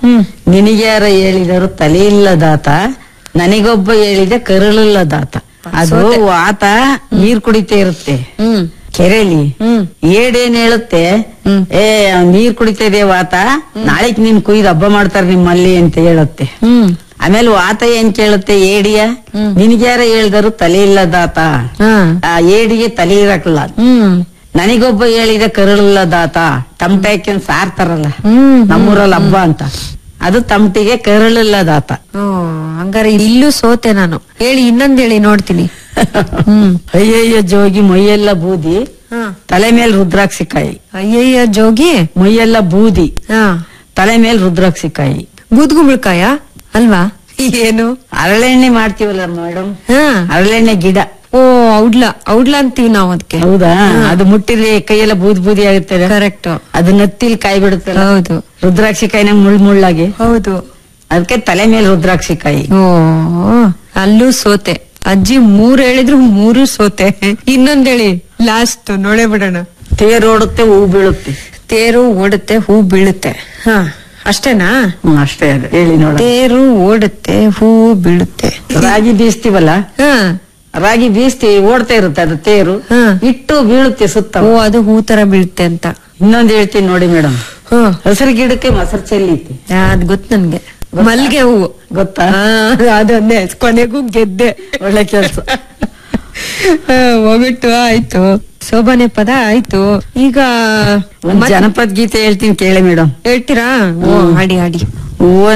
ಹ್ಮ್ ನಿನಗ್ಯಾರ ಹೇಳಿದರು ತಲೆ ಇಲ್ಲದಾತ ನನಗೊಬ್ಬ ಹೇಳಿದ ಕರುಳಿಲ್ಲದಾತ ಅದು ಆತ ನೀರ್ ಕುಡಿತಾ ಇರುತ್ತೆ ಹ್ಮ್ ಕೆರೆಲಿ ಹ್ಮ್ ಏಡೇನ್ ಹೇಳುತ್ತೆ ಹ್ಮ್. ಏ ಅವ್ನ್ ನೀರ್ ಕುಡಿತಾ ಇದೆ ವಾತ ನಾಳೆಗ್ ನೀನ್ ಕುಯ್ದು ಹಬ್ಬ ಮಾಡ್ತಾರೆ ನಿಮ್ಮಲ್ಲಿ ಅಂತ ಹೇಳುತ್ತೆ ಹ್ಮ್ ಆಮೇಲೆ ವಾತ ಏನ್ ಕೇಳುತ್ತೆ ಏಡಿಯ ಹ್ಮ್. ನಿನಗ್ಯಾರ ಹೇಳ್ದರು ತಲೆ ಇಲ್ಲದಾತ ಹಾ ಆ ಏಡಿಗೆ ತಲೆ ಇರಕ್ಲ ಹ್ಮ್ ನನಗೊಬ್ಬ ಹೇಳಿದ ಕರುಳಿಲ್ಲದಾತ ಟಮಟೆ ಹಾಕ್ಯಂಡ್ ಸಾರ್ತಾರಲ್ಲ ಹ್ಮ್ ನಮ್ಮೂರಲ್ಲಿ ಹಬ್ಬ ಅಂತ ಅದು ತಮಟಿಗೆ ಕರುಳಿಲ್ಲದಾತ ಓ ಹಂಗಾರೆ ಇಲ್ಲೂ ಸೋತೆ ನಾನು ಹೇಳಿ ಇನ್ನೊಂದ್ ಹೇಳಿ ನೋಡ್ತೀನಿ ಹ್ಮ್ ಅಯ್ಯಯ್ಯ ಜೋಗಿ ಮೈಯೆಲ್ಲ ಬೂದಿ ಹಾ ತಲೆ ಮೇಲೆ ರುದ್ರಾಕ್ಷಿಕಾಯಿ ಅಯ್ಯಯ್ಯ ಜೋಗಿ ಮೈಯೆಲ್ಲ ಬೂದಿ ಹಾ ತಲೆ ಮೇಲೆ ರುದ್ರಾಕ್ಷಿಕಾಯಿ ಬೂದ್ಗುಂಬಳಕಾಯ ಅಲ್ವಾ ಏನು ಹರಳೆಣ್ಣೆ ಮಾಡ್ತೀವಲ್ಲ ಮೇಡಮ್ ಹಾ ಹರಳೆಣ್ಣೆ ಗಿಡ ಓ ಔಡ್ಲ ಔಡ್ಲ ಅಂತೀವಿ ನಾವು ಅದಕ್ಕೆ ಹೌದಾ ಅದು ಮುಟ್ಟಿದ್ರೆ ಕೈಯೆಲ್ಲ ಬೂದಿ ಬೂದಿ ಆಗುತ್ತದೆ ಕರೆಕ್ಟ್ ಅದು ನತ್ತಿಲ್ ಕಾಯಿ ಬಿಡುತ್ತಲ್ಲ ಹೌದು ರುದ್ರಾಕ್ಷಿಕಾಯಿನ ಮುಳ್ ಮುಳ್ಳಾಗಿ ಹೌದು ಅದಕ್ಕೆ ತಲೆ ಮೇಲೆ ರುದ್ರಾಕ್ಷಿಕಾಯಿ ಓ ಅಲ್ಲೂ ಸೋತೆ ಅಜ್ಜಿ ಮೂರ್ ಹೇಳಿದ್ರು ಮೂರು ಸೋತೆ ಇನ್ನೊಂದ್ ಹೇಳಿ ಲಾಸ್ಟ್ ನೋಡೇ ಬಿಡೋಣ ತೇರೋಡುತ್ತೆ ಹೂ ಬೀಳುತ್ತೆ ತೇರು ಓಡುತ್ತೆ ಹೂ ಬೀಳುತ್ತೆ ಹಾ ಅಷ್ಟೇನಾ ಹ್ಮ್ ಅಷ್ಟೇ ಅದು ಹೇಳಿ ನೋಡ ತೇರು ಓಡುತ್ತೆ ಹೂ ಬೀಳುತ್ತೆ ರಾಗಿ ಬೀಸ್ತೀವಲ್ಲ ಹಾ ರಾಗಿ ಬೀಸ್ತೀವಿ ಓಡ್ತಾ ಇರುತ್ತೆ ಅದು ತೇರು ಹಾ. ಇಟ್ಟು ಬೀಳುತ್ತೆ ಸುತ್ತ ಓ ಅದು ಹೂ ತರ ಬೀಳುತ್ತೆ ಅಂತ ಇನ್ನೊಂದ್ ಹೇಳ್ತೀನಿ ನೋಡಿ ಮೇಡಮ್ ಹಾ ಹಸಿರು ಗಿಡಕ್ಕೆ ಮೊಸರು ಚೆಲ್ಲೈತಿ ಅದ್ ಗೊತ್ತು ನನ್ಗೆ ಮಲ್ಗೆ ಹೂವು ಗೊತ್ತಾ ಆ, ಅದನ್ನೇ ಕೊನೆಗೂ ಗೆದ್ದೆ ಒಳ್ಳೆ ಕೆಲ್ಸ ಆ, ಹೋಗ್ಬಿಟ್ಟು ಆಯ್ತು ಶೋಭನೆ ಪದ ಆಯ್ತು ಈಗ ಒಂದ್ ಮತ್- ಜನಪದ ಗೀತೆ ಹೇಳ್ತೀನಿ ಕೇಳಿ ಮೇಡಮ್ ಹೇಳ್ತೀರಾ ಓ ಹಾಡಿ ಹಾಡಿ ಹೂವ